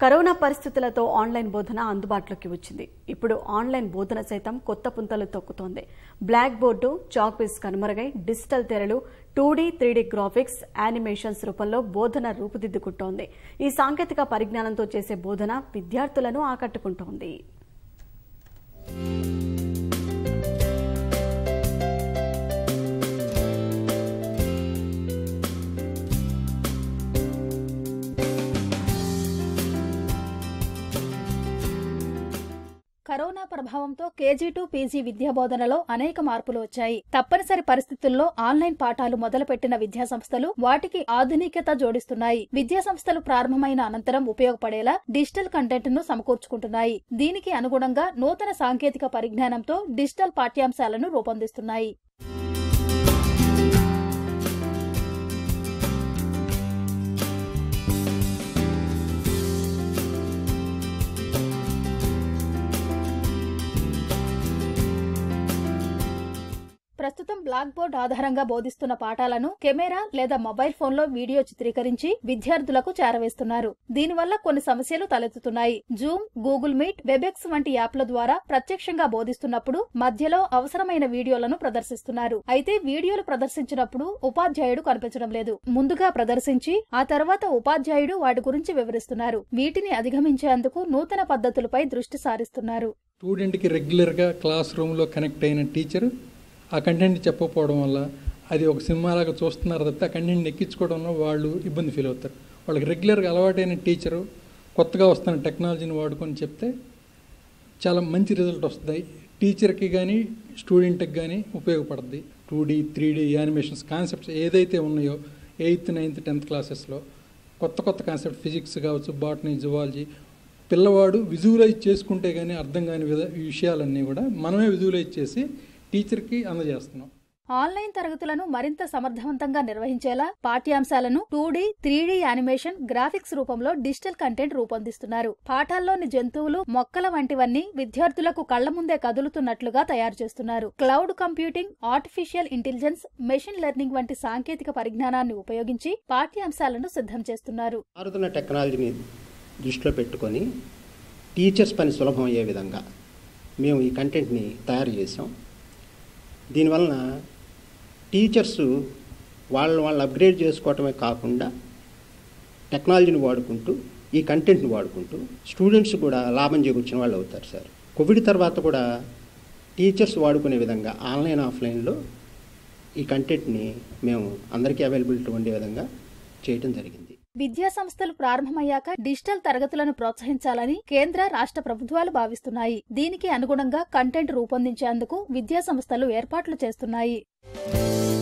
corona పరిస్థితులతో online బోధన అందుబాటులోకి వచ్చింది ఇప్పుడు ఆన్లైన్ బోధన సైతం కొత్త పుంతలు తొక్కుతోంది బ్లాక్ బోర్డు చాక్ పీస్ కనుమరుగై డిజిటల్ తెరలు two D three D graphics animations రూపంలో బోధన రూపుదిద్దుకుంటోంది ఈ సాంకేతిక పరిజ్ఞానంతో చేసే బోధన విద్యార్థులను ఆకట్టుకుంటోంది కరోనా ప్రభావంతో కేజీ టు పీజీ విద్యా బోధనలో అనేక మార్పులు వచ్చాయి తప్పనిసరి పరిస్థితుల్లో ఆన్లైన్ పాఠాలు మొదలుపెట్టిన విద్యా సంస్థలు వాటికి ఆధునికత జోడిస్తున్నాయి విద్యా సంస్థలు ప్రారంభమైన అనంతరం ఉపయోగపడేలా డిజిటల్ కంటెంట్ ను సమకూర్చుకుంటున్నాయి దీనికి అనుగుణంగా నూతన సాంకేతిక పరిజ్ఞానంతో డిజిటల్ పాఠ్యాంశాలను రూపొందిస్తున్నాయి ప్రస్తుతం బ్లాక్ బోర్డ్ ఆధారంగా బోధిస్తున్న పాఠాలను కెమెరా లేదా మొబైల్ ఫోన్ లో వీడియో చిత్రీకరించి విద్యార్థులకు చేరవేస్తున్నారు దీనివల్ల కొన్ని సమస్యలు తలెత్తుతున్నాయి జూమ్ గూగుల్ మీట్ వెబెక్స్ వంటి యాప్ల ద్వారా ప్రత్యక్షంగా బోధిస్తున్నప్పుడు మధ్యలో అవసరమైన వీడియోలను ప్రదర్శిస్తున్నారు అయితే వీడియోలు ప్రదర్శించినప్పుడు ఉపాధ్యాయుడు కనిపించడం లేదు ముందుగా ప్రదర్శించి ఆ తర్వాత ఉపాధ్యాయుడు వాటి గురించి వివరిస్తున్నారు వీటిని అధిగమించేందుకు నూతన పద్ధతులపై దృష్టి సారిస్తున్నారు స్టూడెంట్కి రెగ్యులర్గా క్లాస్ రూమ్లో కనెక్ట్ అయిన టీచర్ ఆ కంటెంట్ చెప్పకపోవడం వల్ల అది ఒక సినిమాలాగా చూస్తున్నారు తప్పితే ఆ కంటెంట్ ఎక్కించుకోవడంలో వాళ్ళు ఇబ్బంది ఫీల్ అవుతారు వాళ్ళకి రెగ్యులర్గా అలవాటైన టీచరు కొత్తగా వస్తున్న టెక్నాలజీని వాడుకొని చెప్తే చాలా మంచి రిజల్ట్ వస్తుంది టీచర్కి కానీ స్టూడెంట్కి కానీ ఉపయోగపడుతుంది two D three D animations concepts ఏదైతే ఉన్నాయో ఎయిత్ నైన్త్ టెన్త్ క్లాసెస్లో కొత్త కొత్త కాన్సెప్ట్ ఫిజిక్స్ కావచ్చు బాటనీ జువాలజీ పిల్లవాడు విజువలైజ్ చేసుకుంటే కానీ అర్థం కాని విధ విషయాలన్నీ కూడా మనమే విజువలైజ్ చేసి టీచర్కి అందజేస్తున్నాం ఆన్లైన్ తరగతులను మరింత సమర్థవంతంగా నిర్వహించేలా పాఠ్యాంశాలను two D three D animation graphics రూపంలో డిజిటల్ కంటెంట్ రూపొందిస్తున్నారు పాఠాల్లోని జంతువులు మొక్కల వంటివన్నీ విద్యార్థులకు కళ్ల ముందే కదులుతున్నట్లుగా తయారు చేస్తున్నారు cloud computing artificial intelligence machine learning వంటి సాంకేతిక పరిజ్ఞానాన్ని ఉపయోగించి పాఠ్యాంశాలను సిద్ధం చేస్తున్నారు మారుతున్న టెక్నాలజీని దృష్టిలో పెట్టుకొని టీచర్స్ పని సులభం అయ్యే విధంగా మేము ఈ కంటెంట్ని తయారు చేసాం దీనివలన టీచర్స్ వాళ్ళని వాళ్ళు అప్గ్రేడ్ చేసుకోవటమే కాకుండా టెక్నాలజీని వాడుకుంటూ ఈ కంటెంట్ని వాడుకుంటూ స్టూడెంట్స్ కూడా లాభం చేకూర్చిన వాళ్ళు అవుతారు సార్ కోవిడ్ తర్వాత కూడా టీచర్స్ వాడుకునే విధంగా ఆన్లైన్ ఆఫ్లైన్లో ఈ కంటెంట్ని మేము అందరికీ అవైలబిలిటీ ఉండే విధంగా చేయటం జరిగింది విద్యా సంస్థలు ప్రారంభమయ్యాక డిజిటల్ తరగతులను ప్రోత్సహించాలని కేంద్ర రాష్ట్ర ప్రభుత్వాలు భావిస్తున్నాయి దీనికి అనుగుణంగా కంటెంట్ రూపొందించేందుకు విద్యా సంస్థలు ఏర్పాట్లు చేస్తున్నాయి